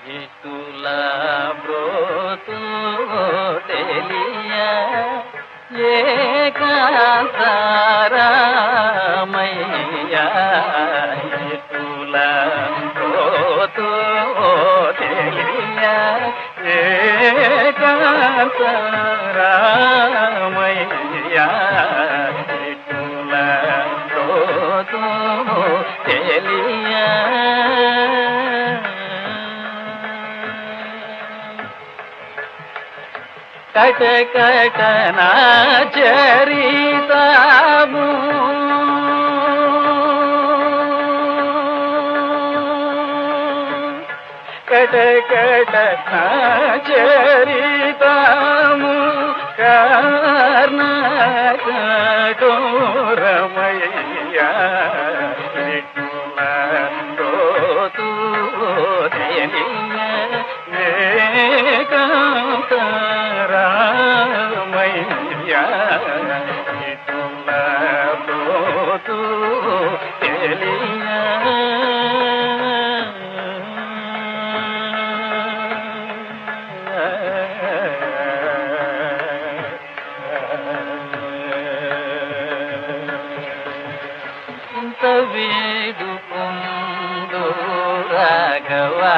ఇటుల బ్రోతు తెలియ ఏకాంతరామయ్య ఇటుల బ్రోతు తెలియ ఏకాంతరామయ్య ఇటుల బ్రోతు తెలియ కట కటన చరితము కట కటన చరితము కర్ణ కఠోరమయ్య రోతు ఏకాంతరామయ్య ఇటుల రోతు ఇంత వేడుకుందు రాఘవా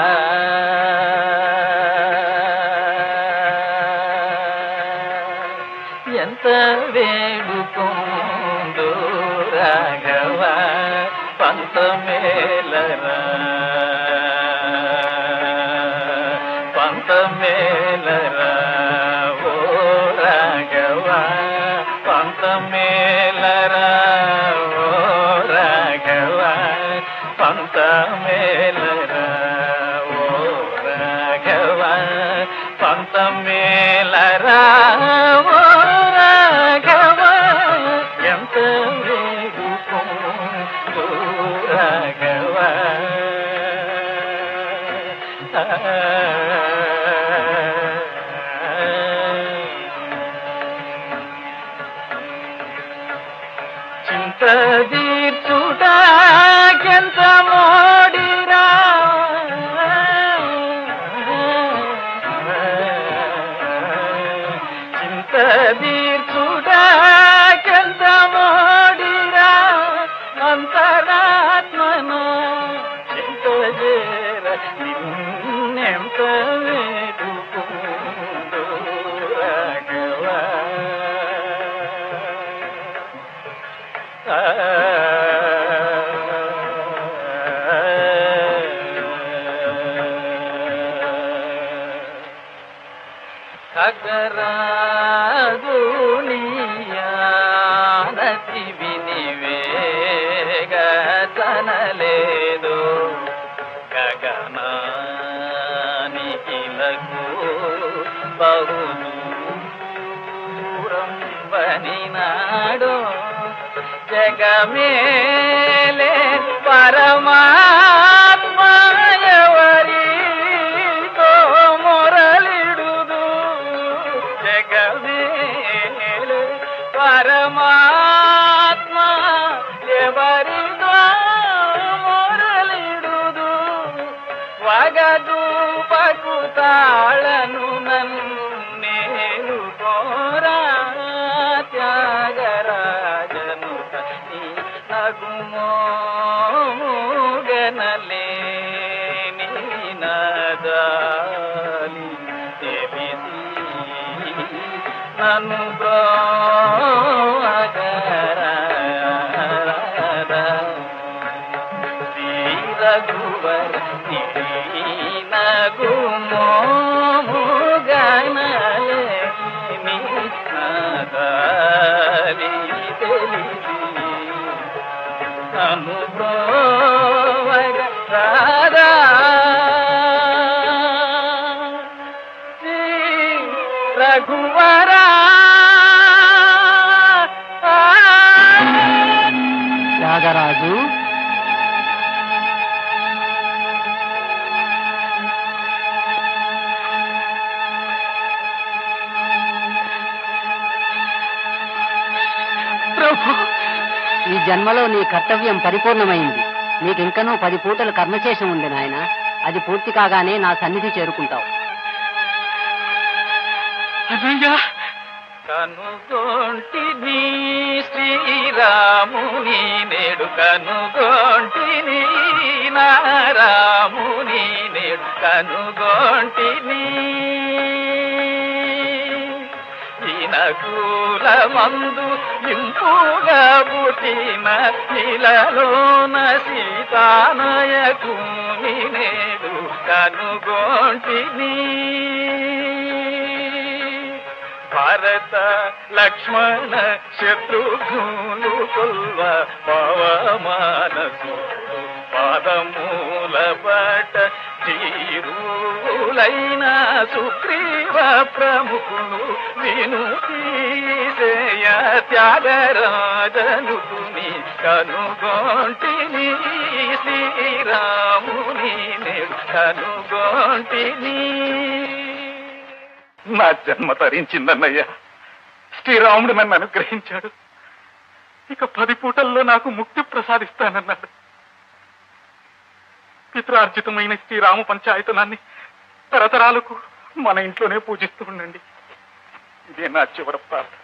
ఎంత వేడుకుందు రాఘవా పంతమేలరా పంతమేలరా ఓ రాఘవా పంతమేలరా ఓ రాఘవా పంతమేలరా ఓ రాఘవా పంతమేలరా ఓ రాఘవా ఎంత వేడుకుందు రాఘవా చింత తీర్చుటాకెంత మోడిరా చింత తీర్చుటాకెంత మోడిరా అంతరాత్మన చింత చేర నిన్నెంత వేడుకుందు రాఘవా ఖగరాదునియానతి వినివేగతనలేదు గగనానికిలకు బహుదూరం బనినాడు జగమేలే పరమాత్మ ఎవరితో మొరలిడుదు జగమేలే పరమాత్మ ఎవరితో మొరలిడుదు వగదు పకుతాళను నన్నేలు కోరా త్యాగరాజను నీ నగుమోగనలేని నదాలి తెలిసి నన్ను బ్రోగరా శ్రీ రఘువర నగుమోగనలేని నదాలి తెలిసి అనుభవగ రాధా శ్రీ రఘువరా త్యాగరాజు ప్రభు ఈ జన్మలో నీ కర్తవ్యం పరిపూర్ణమైంది నీకింకనూ పది పూటలు కర్మశేషం ఉంది నాయన అది పూర్తి కాగానే నా సన్నిధి చేరుకుంటావు అన్నయ్యా కనుగొంటిని శ్రీరాముని నేడు కనుగొంటిని నారాముని నేడు కనుగొంటిని ఈనకూల మందు ఇంపుగా పుట్టిన ఇలలోన సీతానయకు నేడు కనుగొంటిని భారత లక్ష్మణ శత్రుఘ్నులు కొల్వ పవమానసు పాదమూల పట తీరులైన సుగ్రీవ ప్రముఖులు వినుతీసేయ త్యాగరాజనుకుని కనుగొంటిని శ్రీరాముని నేడు కనుగొంటిని నా జన్మ తరించిందన్నయ్యా శ్రీరాముడు నన్ను అనుగ్రహించాడు ఇక పది పూటల్లో నాకు ముక్తి ప్రసాదిస్తానన్నాడు పిత్రార్జితమైన శ్రీరామ పంచాయతనాన్ని తరతరాలకు మన ఇంట్లోనే పూజిస్తూ ఉండండి ఇదే నా చివరి ప్రార్థన